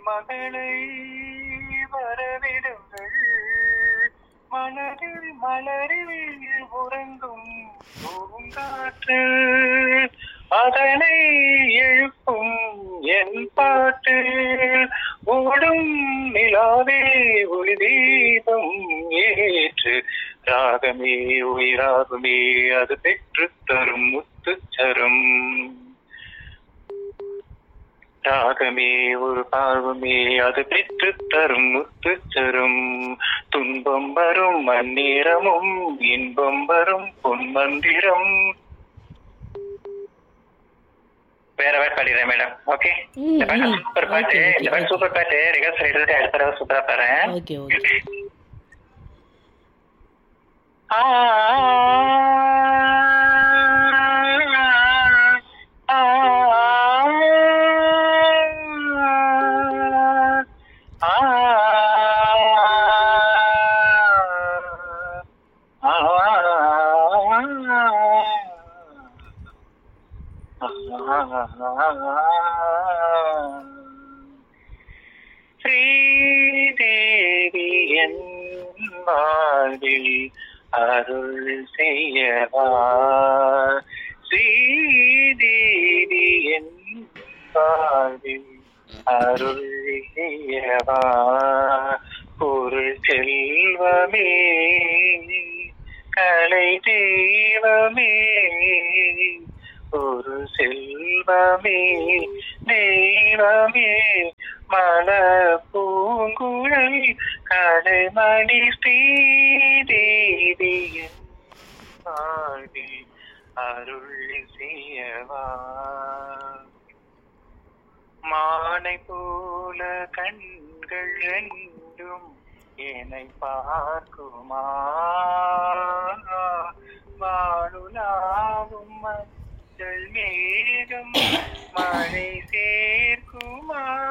மகளை வரவிடுங்கள் மலரில் மலரில் உறங்கும் பூங்காற்று அதனை எழுப்பும் என் பாட்டு ஓடும் நிலாவே ஒளி தீபம் ஏற்று ராகமே உயிராகுமே அது பெற்று தரும் முத்துச்சரம் ராகமே ஒரு பார்வமே அது பெற்று தரும் முத்துச்சரம் துன்பம் வரும் மந்நேரமும் இன்பம் வரும் பொன்மந்திரம் வேற வேற பாடிடுறேன் மேடம் ஓகே ம், இந்த பாட்டு ம். சூப்பர் பாட்டு Okay, okay, இந்த பாட்டு okay. சூப்பர் பாட்டு ரிகர்சல் எடுத்துட்டு அடுத்த தடவை சூப்பரா பாடுறேன் ஓகே ஓகே ஆ ஆ ஸ்ரீதேவி என் வாழ்வில் அருள் செய்யவா ஸ்ரீதேவி என் வாழ்வில் அருள் செய்யவா பொருள் செல்வமே கலை தெய்வமே ஒரு செல்வமே தெய்வமே மலர் பூங்குழல் கலைமணி ஸ்ரீதேவியின் ஆடி அருள் செய்யவா மானை போல கண்கள் ரெண்டும் என்னை பார்க்குமா வானுலாவும் மஞ்சள் மேகம் மழை சேர்க்குமா